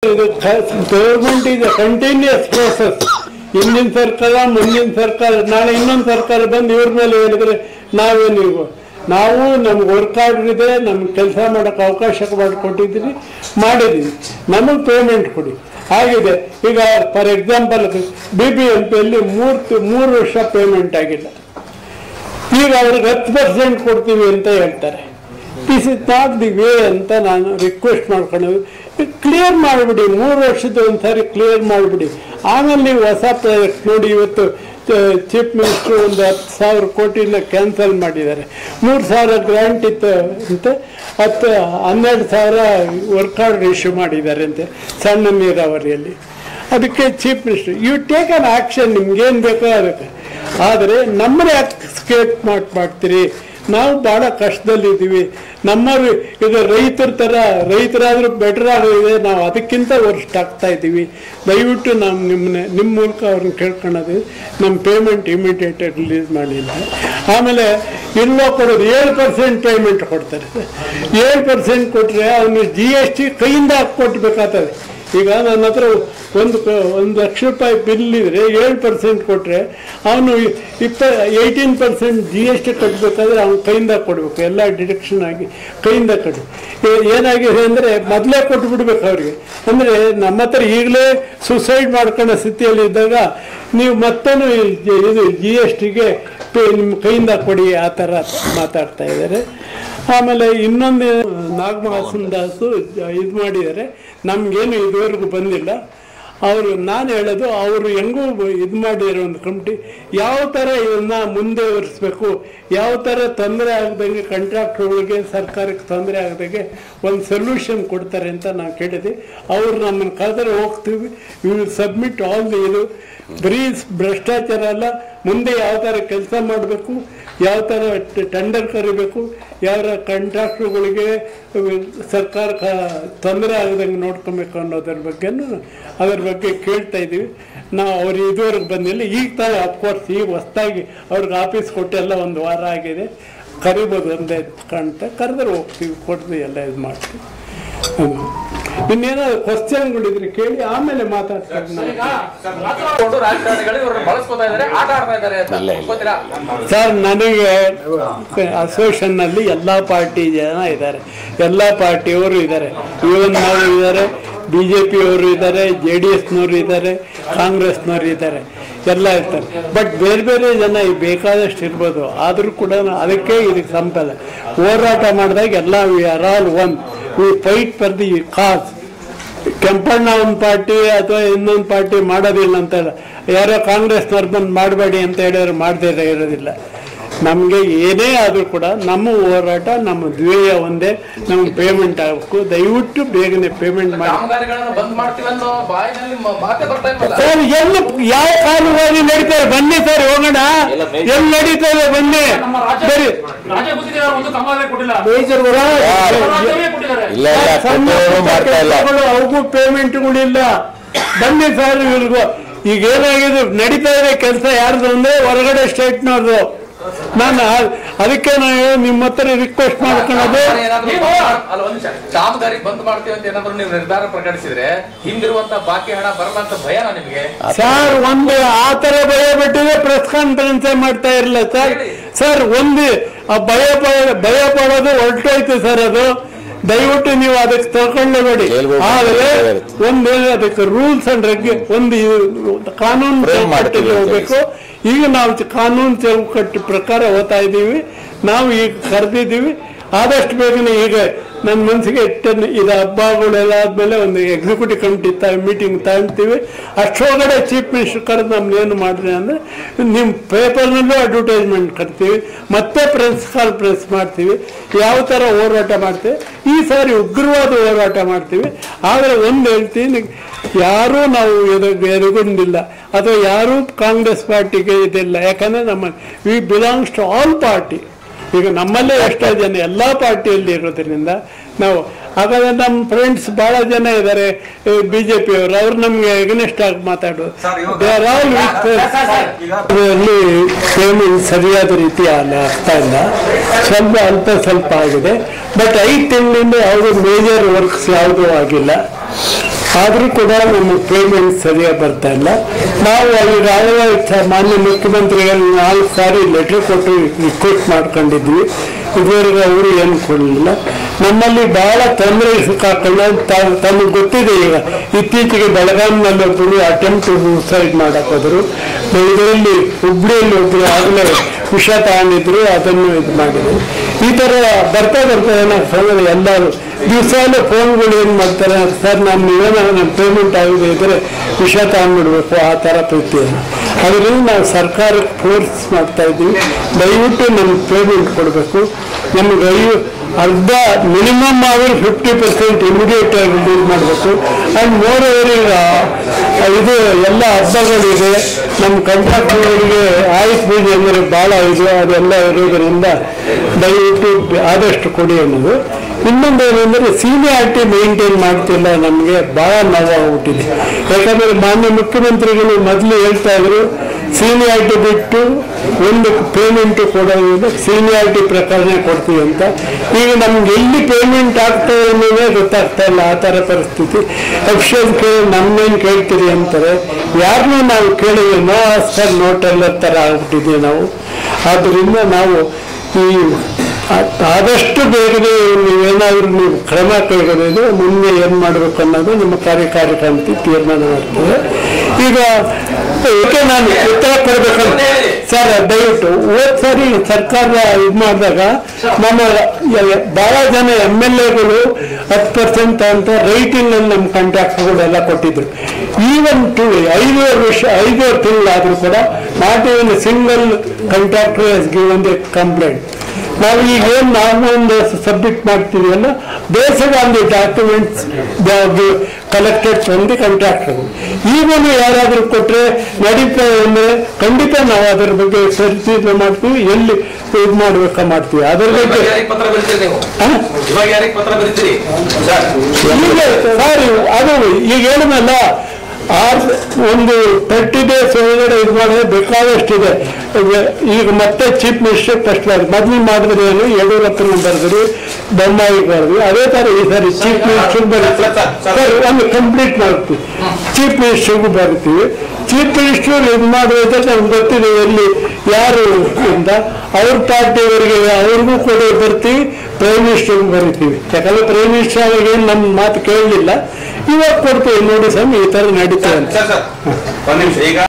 ಇದು ಗೌರ್ಮೆಂಟ್ ಇದೆ continuous process ಹಿಂದಿನ ಸರ್ಕಾರ ಮುಂದಿನ ಸರ್ಕಾರ ನಾಳೆ ಇನ್ನೊಂದು ಸರ್ಕಾರ ಬಂದು ಇವ್ರ ಮೇಲೆ ಹೇಳಿದ್ರೆ ನಾವೇನು ಇವು ನಾವು ನಮ್ಗೆ ವರ್ಕ್ ಆರ್ಡರ್ ಇದೆ ನಮ್ಗೆ ಕೆಲಸ ಮಾಡೋಕ್ಕೆ ಅವಕಾಶ ಮಾಡಿಕೊಟ್ಟಿದ್ದೀರಿ ಮಾಡಿದ್ದೀವಿ ನಮಗೆ ಪೇಮೆಂಟ್ ಕೊಡಿ ಆಗಿದೆ ಈಗ for example B B M ಪಿಯಲ್ಲಿ ಮೂರು ಮೂರು ವರ್ಷ ಪೇಮೆಂಟ್ ಆಗಿಲ್ಲ ಈಗ ಅವ್ರಿಗೆ ಹತ್ತು ಪರ್ಸೆಂಟ್ ಕೊಡ್ತೀವಿ ಅಂತ ಹೇಳ್ತಾರೆ this is not the way ಅಂತ ನಾನು ರಿಕ್ವೆಸ್ಟ್ ಮಾಡ್ಕೊಂಡು ಕ್ಲಿಯರ್ ಮಾಡಿಬಿಡಿ ಮೂರು ವರ್ಷದ ಒಂದ್ಸಾರಿ ಕ್ಲಿಯರ್ ಮಾಡಿಬಿಡಿ ಆಮೇಲೆ ನೀವು ಹೊಸ ಪ್ರಾಜೆಕ್ಟ್ ನೋಡಿ ಇವತ್ತು ಚೀಫ್ ಮಿನಿಸ್ಟ್ರು ಒಂದು ಹತ್ತು ಸಾವಿರ ಕೋಟಿನ ಕ್ಯಾನ್ಸಲ್ ಮಾಡಿದ್ದಾರೆ ಮೂರು ಸಾವಿರ ಗ್ರ್ಯಾಂಟ್ ಇತ್ತು ಅಂತ ಹತ್ತು ಹನ್ನೆರಡು ಸಾವಿರ ವರ್ಕ್ ಆರ್ಡರ್ ಇಶ್ಯೂ ಮಾಡಿದ್ದಾರೆ ಅಂತೆ ಸಣ್ಣ ನೀರಾವರಿಯಲ್ಲಿ ಅದಕ್ಕೆ chief minister you take an action ನಿಮ್ಗೇನು ಬೇಕೋ ಅದಕ್ಕೆ ಆದರೆ ನಮ್ಮನ್ನ ಯಾಕೆ ಸ್ಕೇಟ್ ಮಾಟ್ ಮಾಡ್ತೀರಿ ನಾವು ಭಾಳ ಕಷ್ಟದಲ್ಲಿದ್ದೀವಿ ನಮ್ಮವರು ಈಗ ರೈತರ ಥರ ರೈತರಾದರೂ ಬೆಟರ್ ಆಗಿದೆ ನಾವು ಅದಕ್ಕಿಂತ ವರ್ಸ್ಟ್ ಆಗ್ತಾ ಇದ್ದೀವಿ ದಯವಿಟ್ಟು ನಾವು ನಿಮ್ಮನ್ನ ನಿಮ್ಮ ಮೂಲಕ ಅವ್ರನ್ನ ಕೇಳ್ಕೊಳ್ಳೋದು ನಮ್ಮ ಪೇಮೆಂಟ್ ಇಮಿಡಿಯೇಟ್ ರಿಲೀಸ್ ಮಾಡಿಲ್ಲ ಆಮೇಲೆ ಇಲ್ಲೋ ಕೊಡೋದು ಏಳು ಪರ್ಸೆಂಟ್ ಪೇಮೆಂಟ್ ಕೊಡ್ತಾರೆ ಏಳು ಪರ್ಸೆಂಟ್ ಕೊಟ್ಟರೆ ಅವನು ಜಿ ಎಸ್ ಟಿ ಕೈಯಿಂದ ಹಾಕಿ ಕೊಟ್ಬೇಕಾಗ್ತದೆ ಈಗ ನನ್ನ ಹತ್ರ ಒಂದು ಕ- ಒಂದು ಲಕ್ಷ ರೂಪಾಯಿ ಬಿಲ್ ಇದ್ರೆ ಏಳು ಪರ್ಸೆಂಟ್ ಕೊಟ್ಟರೆ ಅವನು ಇಪ್ಪ eighteen percent G S T ಕಟ್ಟಬೇಕಾದ್ರೆ ಅವ್ನು ಕೈಯಿಂದ ಕೊಡಬೇಕು ಎಲ್ಲ ಡಿಡಕ್ಷನ್ ಆಗಿ ಕೈಯಿಂದ ಕಟ್ಟು ಏ- ಏನಾಗಿದೆ ಅಂದರೆ ಮೊದಲೇ ಕೊಟ್ಟು ಬಿಡ್ಬೇಕು ಅವ್ರಿಗೆ ಅಂದರೆ ನಮ್ಮ ಹತ್ರ ಈಗಲೇ ಸುಸೈಡ್ ಮಾಡ್ಕೊಳ್ಳೋ ಸ್ಥಿತಿಯಲ್ಲಿ ಇದ್ದಾಗ ನೀವು ಮತ್ತೇನು ಇದು ಜಿ ಎಸ್ ಟಿಗೆ ನಿಮ್ಮ ಕೈಯಿಂದ ಕೊಡಿ ಆ ಥರ ಮಾತಾಡ್ತಾ ಇದ್ದಾರೆ ಆಮೇಲೆ ಇನ್ನೊಂದು ನಾಗಮಹಾಸನ್ ದಾಸು ಇದು ಮಾಡಿದ್ದಾರೆ ನಮಗೇನು ಇದುವರೆಗೂ ಬಂದಿಲ್ಲ ಅವರು ನಾನು ಹೇಳೋದು ಅವರು ಹೆಂಗೂ ಇದು ಮಾಡಿರೋ ಒಂದು ಕಮಿಟಿ ಯಾವ ಥರ ಇವನ್ನ ಮುಂದೆ ಒರೆಸ್ಬೇಕು ಯಾವ ಥರ ತೊಂದರೆ ಆಗದಂಗೆ ಕಾಂಟ್ರಾಕ್ಟ್ಗಳಿಗೆ ಸರ್ಕಾರಕ್ಕೆ ತೊಂದರೆ ಆಗದಂಗೆ ಒಂದು ಸೊಲ್ಯೂಷನ್ ಕೊಡ್ತಾರೆ ಅಂತ ನಾವು ಕೇಳಿದ್ವಿ ಅವ್ರು ನಮ್ಮನ್ನು ಕರೆದ್ರೆ ಹೋಗ್ತೀವಿ we will submit all the ಇದು ಬರೀ ಭ್ರಷ್ಟಾಚಾರ ಅಲ್ಲ ಮುಂದೆ ಯಾವ ಥರ ಕೆಲಸ ಮಾಡಬೇಕು ಯಾವ ಥರ ಟೆಂಡರ್ ಕರಿಬೇಕು ಯಾವ ಕಾಂಟ್ರಾಕ್ಟ್ರುಗಳಿಗೆ ಸರ್ಕಾರ ಕ- ತೊಂದರೆ ಆಗದಂಗೆ ನೋಡ್ಕೊಬೇಕು ಅನ್ನೋದ್ರ ಬಗ್ಗೆನೂ ಅದ್ರ ಬಗ್ಗೆ ಕೇಳ್ತಾ ಇದ್ದೀವಿ ನಾವು ಅವ್ರು ಇದುವರೆಗೆ ಬಂದಿಲ್ಲ ಈಗ ತಾನೇ ಅಫ್ಕೋರ್ಸ್ ಈಗ ಹೊಸ್ದಾಗಿ ಅವ್ರಿಗೆ ಆಫೀಸ್ ಕೊಟ್ಟೆಲ್ಲ ಒಂದು ವಾರ ಆಗಿದೆ ಕರಿಬೋದು ಒಂದೇ ಕಾಣ್ತಾ ಕರೆದ್ರೆ ಹೋಗ್ತೀವಿ ಕೊಡ್ತೀವಿ ಎಲ್ಲ ಇದು ಮಾಡ್ತೀವಿ ಹ್ಮ್. ಇನ್ನೇನಾದ್ರು ಕ್ವಶನ್ಗಳಿದ್ರೆ ಕೇಳಿ ಆಮೇಲೆ ಮಾತಾಡ್ತಾರೆ ನಾವು ಕೊಂಡು ರಾಜಕಾರಣಿಗಳು ಇವ್ರನ್ನ ಬಳಸ್ಕೊತಾ ಇದಾರೆ ಆಟ ಆಡ್ತಾ ಇದಾರೆ ಅಂತ ಗೊತ್ತಿಲ್ಲ ಸರ್ ನನಗೆ ಅಸೋಸಿಯೇಷನ್ನಲ್ಲಿ ಎಲ್ಲ ಪಾರ್ಟಿ ಜನ ಇದ್ದಾರೆ ಎಲ್ಲ ಪಾರ್ಟಿಯವರು ಇದ್ದಾರೆ ಇವನ್ ಅವರು ಇದ್ದಾರೆ ಬಿ ಜೆ ಪಿಯವರು ಇದ್ದಾರೆ ಜೆ ಡಿ ಎಸ್ನವರು ಇದ್ದಾರೆ ಕಾಂಗ್ರೆಸ್ನವರು ಇದ್ದಾರೆ ಎಲ್ಲ ಇರ್ತಾರೆ ಬಟ್ ಬೇರೆ ಬೇರೆ ಜನ ಈ ಬೇಕಾದಷ್ಟು ಇರ್ಬೋದು ಆದರೂ ಕೂಡ ಅದಕ್ಕೆ ಇದಕ್ಕೆ ಸಂಪಲ್ಲ ಹೋರಾಟ ಮಾಡಿದಾಗ ಎಲ್ಲ we are all one we fight for the cause Kempanna ಒಂದು ಪಾರ್ಟಿ ಅಥವಾ ಇನ್ನೊಂದು ಪಾರ್ಟಿ ಮಾಡೋದಿಲ್ಲ ಅಂತ ಇಲ್ಲ. ಯಾರೋ ಕಾಂಗ್ರೆಸ್ನವ್ರು ಬಂದು ಮಾಡಬೇಡಿ ಅಂತ ಹೇಳಿದ್ರೆ ಮಾಡದೇ ಇರೋದಿಲ್ಲ ನಮಗೆ ಏನೇ ಆದರೂ ಕೂಡ ನಮ್ಮ ಹೋರಾಟ ನಮ್ಮ ಧ್ಯೇಯ ಒಂದೇ ನಮ್ಗೆ ಪೇಮೆಂಟ್ ಆಗಬೇಕು ದಯವಿಟ್ಟು ಬೇಗನೆ ಪೇಮೆಂಟ್ ಮಾಡಿ ಕಾಮಗಾರಿಗಳನ್ನ ಬಂದ್ ಮಾಡ್ತೀವಿ ಅನ್ನೋ ಬಾಯಿನಲ್ಲಿ ಮ- ಮಾತೇ ಬರ್ತಾ ಇಲ್ವಲ್ಲ ಸರ್ ಎಲ್ಲಿ ಯಾವ ಕಾಲುವಾಗಿ ನಡೀತಾರೆ ಬನ್ನಿ ಸರ್ ಹೋಗೋಣ ಎಲ್ಲಿ ನಡೀತಾರೆ ಬನ್ನಿ ನಮ್ಮ ರಾಜ್ಯ ಬರೀ ರಾಜ್ಯ ಗೊತ್ತಿದ್ದಾರೆ ಒಂದು ಕಾಮಗಾರಿ ಕೊಟ್ಟಿಲ್ಲ ಬೇಜಾರು ರಾಜ್ಯವೇ ಕೊಟ್ಟಿದ್ದಾರೆ ಇಲ್ಲ ಇಲ್ಲ ಸಣ್ಣ ಕೊಟ್ಟವ್ರು ಪುಟ್ಟ ಮಾಡ್ತಾ ಇಲ್ಲ ಕೆಲ್ಸಗಳು ಅವಕ್ಕೂ ಪೇಮೆಂಟ್ಗಳಿಲ್ಲ ಬನ್ನಿ ಸರ್ ಇವ್ರಿಗೂ ಈಗ ಏನಾಗಿದೆ ನಡೀತಾ ಇದೆ ಕೆಲಸ ಯಾರ್ದು ಅಂದ್ರೆ ಹೊರಗಡೆ ಸ್ಟೇಟ್ನವ್ರದ್ದು ನಾನು ಆ- ಅದಕ್ಕೆ ನಾನು ನಿಮ್ಮ ಹತ್ರ ರಿಕ್ವೆಸ್ಟ್ ಮಾಡ್ಕೊಳ್ಳೋದು ಕಾಮಗಾರಿ ಏನಾದ್ರು ಅಲ್ಲ ಒಂದ್ ನಿಮಿಷ ಕಾಮಗಾರಿ ಬಂದ್ ಮಾಡ್ತೀವಿ ಅಂತ ಏನಾದ್ರು ನೀವು ನಿರ್ಧಾರ ಪ್ರಕಟಿಸಿದ್ರೆ ಹಿಂದಿರುವಂತ ಬಾಕಿ ಹಣ ಬರಲ್ಲ ಅಂತ ಭಯನಾ ನಿಮ್ಗೆ ಸರ್ ಒಂದು ಆ ತರ ಭಯ ಬಿಟ್ಟಿದೆ ಪ್ರೆಸ್ ಕಾನ್ಫರೆನ್ಸ್ ಮಾಡ್ತಾ ಇರಲಿಲ್ಲ ಸರ್ ಸರ್ ಒಂದು ಆ ಭಯ ಪಡ ಭಯ ಪಡೋದು ಹೊರಟೋಯ್ತು ಸರ್ ಅದು ದಯವಿಟ್ಟು ನೀವು ಅದಕ್ಕೆ ತಗೊಳ್ಳಬೇಡಿ ಹೇಳ್ಬೋದು. ಆದರೆ ಹೇಳ್ಬೋದು. ಒಂದು ಅದಕ್ಕೆ ರೂಲ್ಸ್ ಅಂಡ್ ರೆಗ್ಯು ಒಂದು ಇದು ಕಾನೂನು Frame ಚೌಕಟ್ಟಿಗೆ ಮಾಡ್ತೀವಿ ಅಂತ ಹೋಗ್ಬೇಕು ಈಗ ನಾವು ಚ- ಕಾನೂನು ಚೌಕಟ್ಟು ಪ್ರಕಾರ ಓದ್ತಾ ಇದ್ದೀವಿ ನಾವು ಈಗ ಕರೆದಿದ್ದೀವಿ ಆದಷ್ಟು ಬೇಗನೆ ಈಗ ನನ್ನ ಮನಸ್ಸಿಗೆ ಇಟ್ಟನ್ನು ಇದು ಹಬ್ಬಗಳೆಲ್ಲ ಆದಮೇಲೆ ಒಂದು ಎಕ್ಸಿಕ್ಯೂಟಿವ್ ಕಮಿಟಿ ತ ಮೀಟಿಂಗ್ ತಗೊಳ್ತೀವಿ ಅಷ್ಟೊಳಗಡೆ ಚೀಫ್ ಮಿನಿಸ್ಟರ್ ಕರೆದು ನಮ್ಗೆ ಏನು ಮಾಡಿರಿ ಅಂದರೆ ನಿಮ್ಮ ಪೇಪರ್ನಲ್ಲೂ ಅಡ್ವರ್ಟೈಸ್ಮೆಂಟ್ ಕಟ್ತೀವಿ ಮತ್ತೆ ಪ್ರೆಸ್ ಕಾನ್ಫರೆನ್ಸ್ ಮಾಡ್ತೀವಿ ಯಾವ ಥರ ಹೋರಾಟ ಮಾಡ್ತೀವಿ ಈ ಸಾರಿ ಉಗ್ರವಾದ ಹೋರಾಟ ಮಾಡ್ತೀವಿ ಆದರೆ ಒಂದು ಹೇಳ್ತೀನಿ ಯಾರೂ ನಾವು ಎದು ಎದುಗೊಂಡಿಲ್ಲ ಅಥವಾ ಯಾರೂ ಕಾಂಗ್ರೆಸ್ ಪಾರ್ಟಿಗೆ ಇದಿಲ್ಲ ಯಾಕಂದರೆ ನಮ್ಮ we belongs to all party ಈಗ ನಮ್ಮಲ್ಲೇ ಎಷ್ಟೋ ಜನ ಎಲ್ಲ ಪಾರ್ಟಿಯಲ್ಲಿ ಇರೋದ್ರಿಂದ ನಾವು ಹಾಗಾದ್ರೆ ನಮ್ಮ ಫ್ರೆಂಡ್ಸ್ ಬಹಳ ಜನ ಇದ್ದಾರೆ ಬಿ ಜೆ ಪಿ ಅವರು ಅವ್ರು ನಮ್ಗೆ ಎಗನೆಸ್ಟ್ ಆಗಿ ಮಾತಾಡೋದು ಸರ್, ಇವಾಗ- They are all with us. ಅದರಲ್ಲಿ ಪೇಮೆಂಟ್ ಸರಿಯಾದ ರೀತಿ ಅಲ್ಲ ಆಗ್ತಾ ಇಲ್ಲ ಸ್ವಲ್ಪ ಅಲ್ಪ ಸ್ವಲ್ಪ ಆಗಿದೆ ಬಟ್ ಐದು ತಿಂಗಳಿಂದ ಯಾವುದು ಮೇಜರ್ ವರ್ಕ್ಸ್ ಯಾವುದೂ ಆಗಿಲ್ಲ ಆದರೂ ಕೂಡ ನಮ್ಮ ಪೇಮೆಂಟ್ ಸರಿಯಾಗಿ ಬರ್ತಾ ಇಲ್ಲ ನಾವು ಈಗಾಗಲೇ ಸ- ಮಾನ್ಯ ಮುಖ್ಯಮಂತ್ರಿಗಳು ನಾಲ್ಕು ಸಾರಿ ಲೆಟರ್ ಕೊಟ್ಟು ರಿಕ್ವೆಸ್ಟ್ ಮಾಡ್ಕೊಂಡಿದ್ವಿ ಇದುವರೆಗೆ ಅವರು ಏನು ಕೊಡಲಿಲ್ಲ ನಮ್ಮಲ್ಲಿ ಬಹಳ ತೊಂದರೆ ಸಿಕ್ಕಾಕೊಳ್ಳ ತಮಗೆ ಗೊತ್ತಿದೆ ಈಗ ಇತ್ತೀಚೆಗೆ ಬೆಳಗಾಂನಲ್ಲಿ ಒಬ್ಬರು ಅಟೆಂಪ್ಟ್ ಸೂಸೈಡ್ ಮಾಡಕ್ ಹೋದ್ರು ಇದರಲ್ಲಿ ಹುಬ್ಳಿಯಲ್ಲಿ ಒಬ್ಬರು ಆಗಲೇ ವಿಷ ತಗೊಂಡಿದ್ರು ಅದನ್ನು ಇದು ಮಾಡಿದ್ರು ಈ ಥರ ಬರ್ತಾ ಬರ್ತಾ ಏನಾಗ್ತದೆ ಎಲ್ಲರೂ ದಿವಸಾಲು ಫೋನ್ಗಳು ಏನು ಮಾಡ್ತಾರೆ ಸರ್ ನಮ್ಮ ನೀವೇನ ನಮ್ಮ ಪೇಮೆಂಟ್ ಆಗಿದೆ ಇದ್ರೆ ವಿಷ ತಗೊಂಡ್ಬಿಡ್ಬೇಕು ಆ ಥರ ಪ್ರೀತಿ ಅದರಿಂದ ನಾವು ಸರ್ಕಾರಕ್ಕೆ ಫೋರ್ಸ್ ಮಾಡ್ತಾ ಇದ್ದೀವಿ ದಯವಿಟ್ಟು ನಮ್ಗೆ ಪೇಮೆಂಟ್ ಕೊಡಬೇಕು ನಮ್ಗೆ ಐ ಅರ್ಧ ಮಿನಿಮಮ್ ಆದರೂ ಫಿಫ್ಟಿ ಪರ್ಸೆಂಟ್ ಇಮಿಡಿಯೇಟ್ ಆಗಿ ರಿಲೀಸ್ ಮಾಡಬೇಕು ಆ್ಯಂಡ್ ಮೋರ್ ಓವರ್ ಈಗ ಇದು ಎಲ್ಲ ಹಬ್ಬಗಳಿದೆ ನಮ್ಮ ಕಾಂಟ್ರಾಕ್ಟ್ಗಳಿಗೆ ಆಯುಷ್ ಪೂಜೆ ಅಂದರೆ ಭಾಳ ಇದು ಅದೆಲ್ಲ ಇರೋದರಿಂದ ದಯವಿಟ್ಟು ಆದಷ್ಟು ಕೊಡಿ ಅನ್ನೋದು ಇನ್ನೊಂದು ಏನಂದರೆ ಸೀನಿಯಾರಿಟಿ ಮೇಂಟೈನ್ ಮಾಡ್ತಿಲ್ಲ ನಮಗೆ ಭಾಳ ನೋವಾಗ್ಬಿಟ್ಟಿದೆ ಯಾಕಂದರೆ ಮಾನ್ಯ ಮುಖ್ಯಮಂತ್ರಿಗಳು ಮೊದಲು ಹೇಳ್ತಾ ಇದ್ರು ಸೀನಿಯಾರಿಟಿ ಬಿಟ್ಟು ಒಂದು ಪೇಮೆಂಟ್ ಕೊಡೋದಿಲ್ಲ ಸೀನಿಯಾರಿಟಿ ಪ್ರಕಾರನೇ ಕೊಡ್ತೀವಿ ಅಂತ ಈಗ ನಮ್ಗೆ ಎಲ್ಲಿ ಪೇಮೆಂಟ್ ಆಗ್ತದೆ ಅನ್ನೋದೇ ಗೊತ್ತಾಗ್ತಾ ಇಲ್ಲ ಆ ಥರ ಪರಿಸ್ಥಿತಿ ಅಫಿಷಿಯಲ್ ಕೇಳಿ ನಮ್ಮೇನು ಕೇಳ್ತೀರಿ ಅಂತಾರೆ ಯಾರನ್ನೂ ನಾವು ಕೇಳಿದ್ರೆ ನೋ ಆಸ್ಕರ್ ನೋ ಟೆಲ್ಲರ್ ಥರ ಆಗ್ಬಿಟ್ಟಿದ್ದೀವಿ ನಾವು ಆದ್ದರಿಂದ ನಾವು ಈ ಆ- ಆದಷ್ಟು ಬೇಗನೆ ನೀವೇನಾದರೂ ನೀವು ಕ್ರಮ ಕೈಗೊಳ್ಳೋದು ಮುಂದೆ ಏನು ಮಾಡಬೇಕು ಅನ್ನೋದು ನಮ್ಮ ಕಾರ್ಯಕಾರಿ ಸಮಿತಿ ತೀರ್ಮಾನ ಮಾಡ್ತದೆ ಈಗ ಇದಕ್ಕೆ ನಾನು ಉತ್ತರ ಕೊಡಬೇಕಂತ ಸರ್ ದಯವಿಟ್ಟು ಹೋದ್ ಸಾರಿ ಸರ್ಕಾರ ಇದು ಮಾಡಿದಾಗ ನಮ್ಮ ಯ- ಬಹಳ ಜನ ಎಮ್ ಎಲ್ ಎಗಳು ಹತ್ತು ಪರ್ಸೆಂಟ್ ಅಂತ ರೈಟಿಂಗ್ ಅಲ್ಲಿ ನಮ್ಮ ಕಾಂಟ್ಯಾಕ್ಟ್ಗಳೆಲ್ಲ ಕೊಟ್ಟಿದ್ರು ಈವನ್ ಟು ಐದೂವರೆ ವರ್ಷ ಐದೂವರೆ ತಿಂಗಳಾದ್ರೂ ಕೂಡ not even single contractor is given the complaint ನಾವು ಈಗ ಏನು ನಾವು ಒಂದು ಸಬ್ಮಿಟ್ ಮಾಡ್ತೀವಲ್ಲ based on the documents collected from the contractor ಈಗಲೂ ಯಾರಾದರೂ ಕೊಟ್ಟರೆ ನಡೀತಾ ಅಂದರೆ ಖಂಡಿತ ನಾವು ಅದರ ಬಗ್ಗೆ ಪರಿಶೀಲನೆ ಮಾಡ್ತೀವಿ ಎಲ್ಲಿ ಇದು ಮಾಡ್ಬೇಕಾ ಮಾಡ್ತೀವಿ ಅದರ ಇವಾಗ ಬಗ್ಗೆ ಯಾರಿಗೆ ಪತ್ರ ಬರೀತೀರಿ ನೀವು ಆ? ಇವಾಗ ಯಾರಿಗೆ ಪತ್ರ ಬರೀತೀರಿ ಸರ್ ಈಗ ಸರ್ ಅದು ಈಗ ಹೇಳಿದ್ನಲ್ಲ ಆರ್ ಒಂದು ತರ್ಟಿ ಡೇಸ್ ಒಳಗಡೆ ಇದು ಮಾಡಿದ್ರೆ ಬೇಕಾದಷ್ಟಿದೆ ಈಗ ಈಗ ಮತ್ತೆ ಚೀಫ್ ಮಿನಿಸ್ಟರ್ ಫಸ್ಟ್ ಮೊದಲು ಮಾಡಿದ್ರೆ ಏನು ಯಡಿಯೂರಪ್ಪನ ಬರೆದ್ರಿ ಬೊಮ್ಮಾಯಿ ಬರೆದ್ವಿ ಅದೇ ಥರ ಈ ಸಾರಿ ಚೀಫ್ ಮಿನಿಸ್ಟರ್ ಬರೀತೀವಿ ಸರ್ ಒಂದು ಕಂಪ್ಲೀಟ್ ಮಾಡ್ತೀವಿ ಚೀಫ್ ಮಿನಿಸ್ಟರ್ಗೂ ಬರ್ತೀವಿ ಚೀಫ್ ಮಿನಿಸ್ಟರ್ ಇದು ಮಾಡೋದ್ರೆ ನಮ್ಗೆ ಗೊತ್ತಿದೆ ಎಲ್ಲಿ ಯಾರು ಅಂತ ಅವ್ರ ಪಾರ್ಟಿಯವರಿಗೆ ಅವ್ರಿಗೂ ಕೂಡ ಬರ್ತೀವಿ ಪ್ರೈಮ್ ಮಿನಿಸ್ಟರ್ಗೂ ಬರಿತೀವಿ ಯಾಕಂದ್ರೆ ಪ್ರೈಮ್ ಮಿನಿಸ್ಟರ್ ಅವಾಗ ಏನು ನಮ್ಮ ಮಾತು ಕೇಳಲಿಲ್ಲ ಇವಾಗ ಕೊಡ್ತೀವಿ ನೋಡಿ ಸ್ವಾಮಿ ಈ ಥರ ನಡೀತದೆ ಅಂತ ಸರ್ ಸರ್ ಒಂದ್ ನಿಮಿಷ ಈಗ